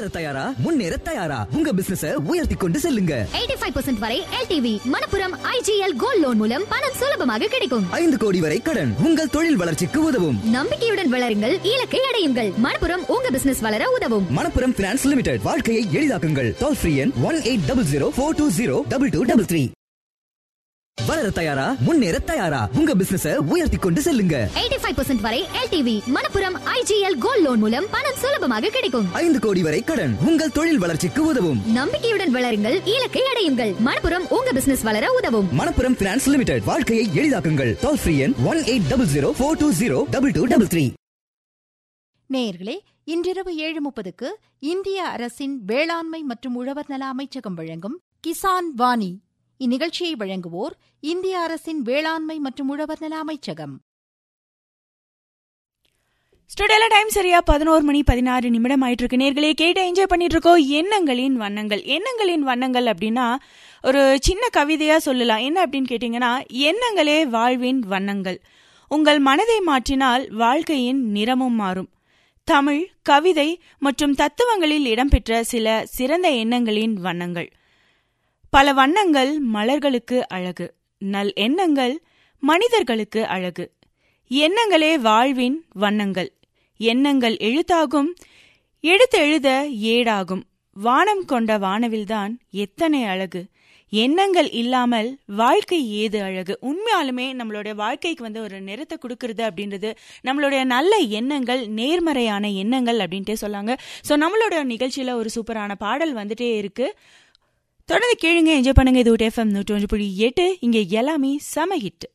வளர தயாரா முன்னேற தயாரா உங்க பிசினஸ உயர்த்தி கொண்டு செல்லுங்க 85% வரை LTV Manappuram IGL gold loan மூலம் பணம் சுலபமாக கிடைக்கும் ஐந்து கோடி வரை கடன் உங்கள் தொழில் வளர்ச்சிக்கு உதவும் நம்பிக்கையுடன் வளருங்கள் இலக்கை அடையுங்கள் மணப்புரம் உங்க பிசினஸ் வளர உதவும் மணப்புரம் பினான்ஸ் லிமிடெட் வாழ்க்கையை எளிதாக்குங்கள் டோல் ஃப்ரீ எண் one eight double zero four two zero double two double three வளர தயாரா முன்னேற தயாரா உங்க பிசினஸ உயர்த்தி கொண்டு செல்லுங்க 85% வரை LTV Manappuram IGL gold loan மூலம் பணம் சுலபமாக கிடைக்கும் ஐந்து கோடி வரை கடன் உங்கள் தொழில் வளர்ச்சிக்கு உதவும் நம்பிக்கையுடன் வளருங்கள் இலக்கை அடையுங்கள் மணப்புரம் உங்க பிசினஸ் வளர உதவும் மணப்புரம் பினான்ஸ் லிமிடெட் வாழ்க்கையை எளிதாக்குங்கள் டோல் ஃப்ரீ எண் one eight double zero four two zero double two double three நேயர்களே இன்றிரவு ஏழு முப்பதுக்கு இந்திய அரசின் வேளாண்மை மற்றும் உழவர் நல அமைச்சகம் வழங்கும் கிசான் வாணி இந்நிகழ்ச்சியை வழங்குவோர் இந்திய அரசின் வேளாண்மை மற்றும் உழவர் நல அமைச்சகம் ஸ்டுடியோல டைம் சரியா பதினோரு மணி பதினாறு நிமிடம் ஆயிட்டு இருக்கு நேர்களே கேட்டு என்ஜாய் பண்ணிட்டு இருக்கோம் எண்ணங்களின் வண்ணங்கள் எண்ணங்களின் வண்ணங்கள் அப்படின்னா ஒரு சின்ன கவிதையா சொல்லலாம் என்ன அப்படின்னு கேட்டீங்கன்னா எண்ணங்களே வாழ்வின் வண்ணங்கள் உங்கள் மனதை மாற்றினால் வாழ்க்கையின் நிறமும் மாறும் தமிழ் கவிதை மற்றும் தத்துவங்களில் இடம்பெற்ற சில சிறந்த எண்ணங்களின் வண்ணங்கள் பல வண்ணங்கள் மலர்களுக்கு அழகு நல் எண்ணங்கள் மனிதர்களுக்கு அழகு எண்ணங்களே வாழ்வின் வண்ணங்கள் எண்ணங்கள் எழுத்தாகும் எழுத்து எழுத ஏடாகும் வானம் கொண்ட வானவில்தான் எத்தனை அழகு எண்ணங்கள் இல்லாமல் வாழ்க்கை ஏது அழகு உண்மையாலுமே நம்மளுடைய வாழ்க்கைக்கு வந்து ஒரு நிறத்தை கொடுக்கறது அப்படின்றது நம்மளுடைய நல்ல எண்ணங்கள் நேர்மறையான எண்ணங்கள் அப்படின்ட்டே சொல்லாங்க ஸோ நம்மளோட நிகழ்ச்சியில ஒரு சூப்பரான பாடல் வந்துட்டே இருக்கு தொடர்ந்து கேளுங்க என்ஜாய் பண்ணுங்க இது எஃப்எம் நூற்றி ஒன்று புள்ளி எட்டு இங்கே எல்லாமே செம ஹிட்